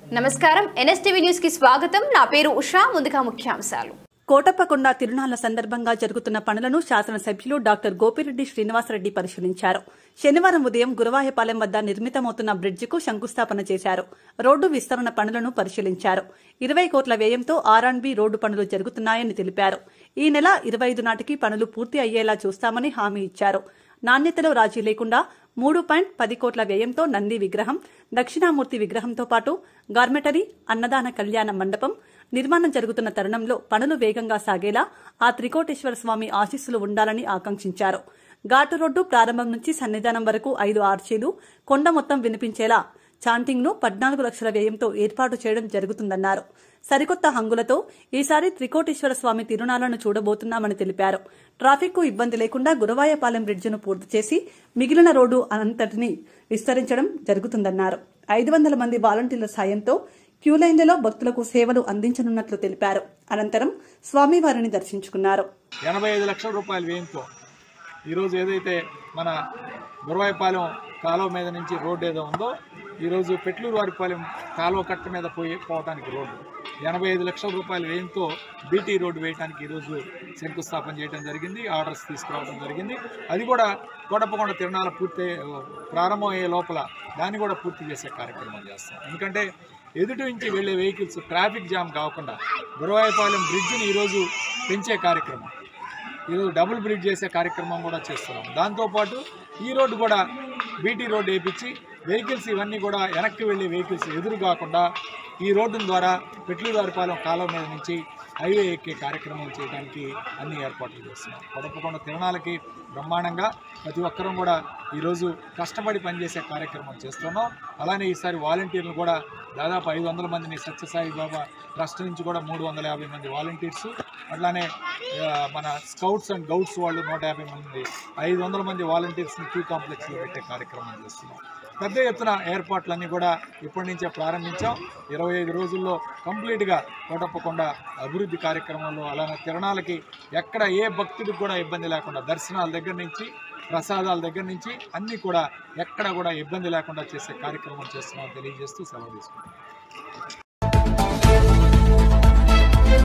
నమస్కారం NSTV news కి స్వాగతం నా పేరు ఉషా ముందుగా ముఖ్యాంశాలు కోటప్పకొండ తిరునాళ్ల సందర్భంగా జరుగుతున్న పనులను శాసనసభ్యులు డాక్టర్ గోపిరెడ్డి శ్రీనివాసరెడ్డి పరిశీలించారు శనివారం ఉదయం గురవాయపాలెం వద్ద నిర్మితమవుతున్న బ్రిడ్జికు శంకుస్థాపన చేశారు రోడ్డు విస్తరణ పనులను పరిశీలించారు ఇరవై కోట్ల వ్యయంతో ఆర్ఆండ్బి రోడ్డు పనులు జరుగుతున్నాయని తెలిపారు ఈ నెల ఇరవై ఐదు నాటికి పనులు పూర్తి అయ్యేలా చూస్తామని హామీ ఇచ్చారు నాణ్యతలో రాజీ లేకుండా మూడు పాయింట్ పది కోట్ల వ్యయంతో నంది విగ్రహం దక్షిణామూర్తి విగ్రహంతో పాటు గార్మెటరీ అన్నదాన కళ్యాణ మండపం నిర్మాణం జరుగుతున్న తరుణంలో పనులు వేగంగా సాగేలా ఆ త్రికోటేశ్వర స్వామి ఆశీస్సులు ఉండాలని ఆకాంక్షించారు ఘాటు రోడ్డు ప్రారంభం నుంచి సన్నిధానం వరకు ఐదు ఆర్చీలు కొండ మొత్తం వినిపించేలా చాంటింగ్ ను పద్నాలుగు లక్షల వ్యయంతో ఏర్పాటు చేయడం జరుగుతుందన్నారు సరికొత్త హంగులతో ఈసారి త్రికోటేశ్వర స్వామి తిరునాళ్లను చూడబోతున్నామని తెలిపారు ట్రాఫిక్ కు ఇబ్బంది లేకుండా గురవాయపాలెం బ్రిడ్జిను పూర్తి చేసి మిగిలిన రోడ్డు అంతటిని విస్తరించడం జరుగుతుందన్నారు ఐదు వందల మంది వాలంటీర్ల సాయంతో క్యూలైన్లలో భక్తులకు సేవలు అందించనున్నట్లు తెలిపారు అనంతరం స్వామివారిని దర్శించుకున్నారు ఎనభై ఐదు లక్షల రూపాయల వ్యయంతో ఈరోజు ఏదైతే మన గురవాయిపాలెం కాలువ మీద నుంచి రోడ్డు ఏదో ఉందో ఈరోజు పెట్లూరు వారిపాలెం కాలువ కట్ట మీద పోయి పోవటానికి రోడ్డు ఎనభై ఐదు లక్షల రూపాయల వ్యయంతో బీటీ రోడ్డు వేయడానికి ఈరోజు శంకుస్థాపన చేయడం జరిగింది ఆర్డర్స్ తీసుకురావడం జరిగింది అది కూడా కోటప్పకొండ తిరణాల పూర్తి ప్రారంభం అయ్యే లోపల దాన్ని కూడా పూర్తి చేసే కార్యక్రమం చేస్తాం ఎందుకంటే ఎదుటి నుంచి వెళ్ళే వెహికల్స్ ట్రాఫిక్ జామ్ కాకుండా గురవాయపాలెం బ్రిడ్జిని ఈరోజు పెంచే కార్యక్రమం ఈరోజు డబుల్ బ్రిడ్జ్ చేసే కార్యక్రమం కూడా చేస్తున్నాం దాంతోపాటు ఈ రోడ్డు కూడా బీటీ రోడ్డు వేయించి వెహికల్స్ ఇవన్నీ కూడా వెనక్కి వెళ్ళే వెహికల్స్ ఎదురు కాకుండా ఈ రోడ్డు ద్వారా పెట్లూరువారిపాలెం కాలువ మీద నుంచి హైవే ఎక్కే కార్యక్రమం చేయడానికి అన్ని ఏర్పాట్లు చేస్తున్నాం కొడపకొండ తిరణాలకి బ్రహ్మాండంగా ప్రతి ఒక్కరూ కూడా ఈరోజు కష్టపడి పనిచేసే కార్యక్రమం చేస్తున్నాం అలానే ఈసారి వాలంటీర్లు కూడా దాదాపు ఐదు వందల మందిని సత్యసాయి బాబా ట్రస్ట్ నుంచి కూడా మూడు వందల యాభై మంది వాలంటీర్స్ అట్లానే ఆ, మన స్కౌట్స్ అండ్ గౌట్స్ వాళ్ళు నూట యాభై మంది ఐదు వందల మంది వాలంటీర్స్ని క్యూ కాంప్లెక్స్లో పెట్టే కార్యక్రమం చేస్తున్నాం పెద్ద ఎత్తున ఏర్పాట్లన్నీ కూడా ఇప్పటి నుంచే ప్రారంభించాం ఇరవై ఐదు రోజుల్లో కంప్లీట్గా కోటప్పకొండ అభివృద్ధి కార్యక్రమంలో అలానే తిరణాలకి ఎక్కడ ఏ భక్తుడికి కూడా ఇబ్బంది లేకుండా దర్శనాల దగ్గర నుంచి ప్రసాదాల దగ్గర నుంచి అన్నీ కూడా ఎక్కడ కూడా ఇబ్బంది లేకుండా చేసే కార్యక్రమం చేస్తున్నామని తెలియజేస్తూ సెలవు తీసుకుంటాం